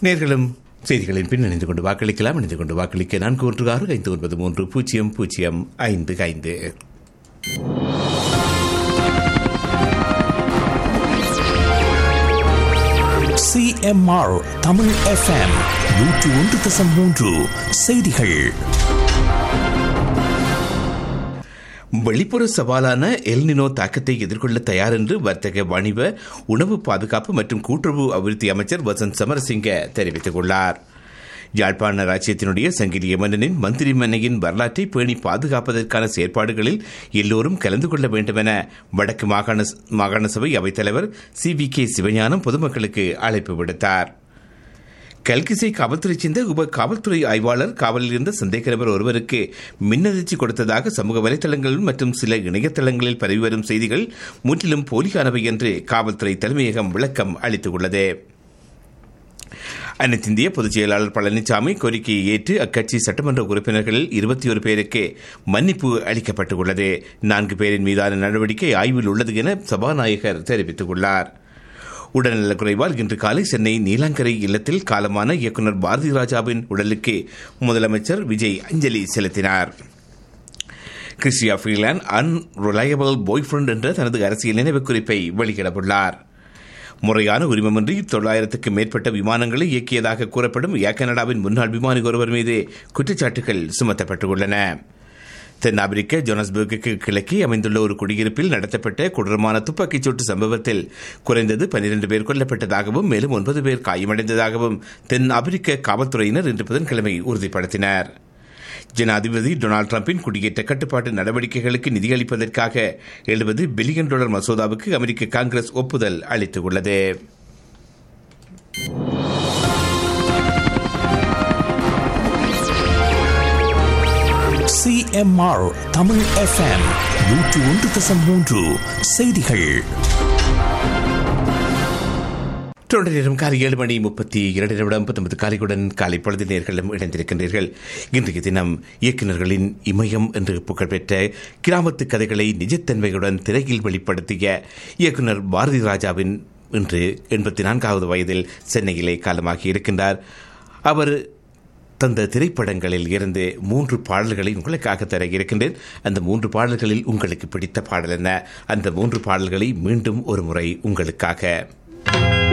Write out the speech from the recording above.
நேர்களும் செய்திகளின் பின் இணைந்து கொண்டு வாக்களிக்கலாம் இணைந்து கொண்டு வாக்களிக்க நான்கு ஒன்று ஆறு ஐந்து ஒன்பது மூன்று பூஜ்ஜியம் பூஜ்ஜியம் ஐந்து ஐந்து சிஎம்ஆர் தமிழ் எஃப்எம் நூற்று ஒன்று தசம் மூன்று செய்திகள் வெளிப்புற சவாலான எல்னினோ தாக்கத்தை எதிர்கொள்ள தயார் என்று வர்த்தக வணிக உணவு பாதுகாப்பு மற்றும் கூட்டுறவு அபிவிருத்தி அமைச்சர் வசந்த் சமரசிங்க தெரிவித்துள்ளார் யாழ்ப்பாண ராஜ்யத்தினுடைய சங்கிலிய மன்னனின் மந்திரி மன்னையின் வரலாற்றை பேணி பாதுகாப்பதற்கான செயற்பாடுகளில் எல்லோரும் கலந்து கொள்ள வேண்டும் என வடக்கு மாகாண மாகாண சபை அவைத்தலைவர் சி வி கே சிவஞானம் பொதுமக்களுக்கு அழைப்பு விடுத்தார் கல்கிசை காவல்துறை சேர்ந்த உப காவல்துறை ஆய்வாளர் காவலில் இருந்த சந்தேக நபர் ஒருவருக்கு மின்னதிர்ச்சி கொடுத்ததாக சமூக வலைதளங்கள் மற்றும் சில இணையதளங்களில் பரவி வரும் செய்திகள் முற்றிலும் போலியானவை என்று காவல்துறை தலைமையகம் விளக்கம் அளித்துள்ளது அனைத்து இந்திய பொதுச் செயலாளர் பழனிசாமி கோரிக்கையை ஏற்று அக்கட்சி சட்டமன்ற உறுப்பினர்களில் இருபத்தி ஒரு பேருக்கு மன்னிப்பு அளிக்கப்பட்டுள்ளது நான்கு பேரின் மீதான நடவடிக்கை ஆய்வில் உள்ளது என சபாநாயகர் தெரிவித்துள்ளார் உடல்நலக்குறைவால் இன்று காலை சென்னை நீலாங்கரை இல்லத்தில் காலமான இயக்குநர் பாரதி ராஜாவின் உடலுக்கு முதலமைச்சர் விஜய் அஞ்சலி செலுத்தினார் Chrystia Freeland unreliable boyfriend என்ற தனது அரசியல் நினைவு குறிப்பை வெளியிடவுள்ளார் முறையான உரிமமின்றி தொள்ளாயிரத்துக்கு மேற்பட்ட விமானங்களை இயக்கியதாக கூறப்படும் ஏர் கனடாவின் முன்னாள் விமானி ஒருவர் மீது குற்றச்சாட்டுகள் சுமத்தப்பட்டுள்ளன தென்னாப்பிரிக்க ஜோனஸ்பர்க்கு கிழக்கே அமைந்துள்ள ஒரு குடியிருப்பில் நடத்தப்பட்ட கொடூரமான துப்பாக்கிச் சூட்டு சம்பவத்தில் குறைந்தது பனிரெண்டு பேர் கொல்லப்பட்டதாகவும் மேலும் ஒன்பது பேர் காயமடைந்ததாகவும் தென் ஆப்பிரிக்க காவல்துறையினர் இன்று புதன்கிழமை உறுதிப்படுத்தினர் ஜனாதிபதி டொனால்டு டிரம்பின் குடியேற்ற கட்டுப்பாட்டு நடவடிக்கைகளுக்கு நிதியளிப்பதற்காக எழுபது பில்லியன் டாலர் மசோதாவுக்கு அமெரிக்க காங்கிரஸ் ஒப்புதல் அளித்துள்ளது சிஎம்ஆர் தமிழ் எஃப்எம் நூற்று ஒன்று தசம் மூன்று செய்திகள் தொடர் நேரம் காலை ஏழு மணி முப்பத்தி இரண்டு நிமிடம் பத்தொன்பது காலையுடன் காலை பொழுது நேர்களும் இணைந்திருக்கின்றீர்கள் இன்றைய தினம் இயக்குநர்களின் இமயம் என்று புகழ்பெற்ற கிராமத்து கதைகளை நிஜத்தன்மையுடன் திரையில் வெளிப்படுத்திய இயக்குனர் பாரதி ராஜாவின் இன்று எண்பத்தி நான்காவது வயதில் சென்னையிலே காலமாகி இருக்கின்றார் அவர் தந்த திரைப்படங்களில் இருந்து மூன்று பாடல்களை உங்களுக்காக தர இருக்கின்றேன் அந்த மூன்று பாடல்களில் உங்களுக்கு பிடித்த பாடல் என்ன அந்த மூன்று பாடல்களை மீண்டும் ஒரு முறை உங்களுக்காக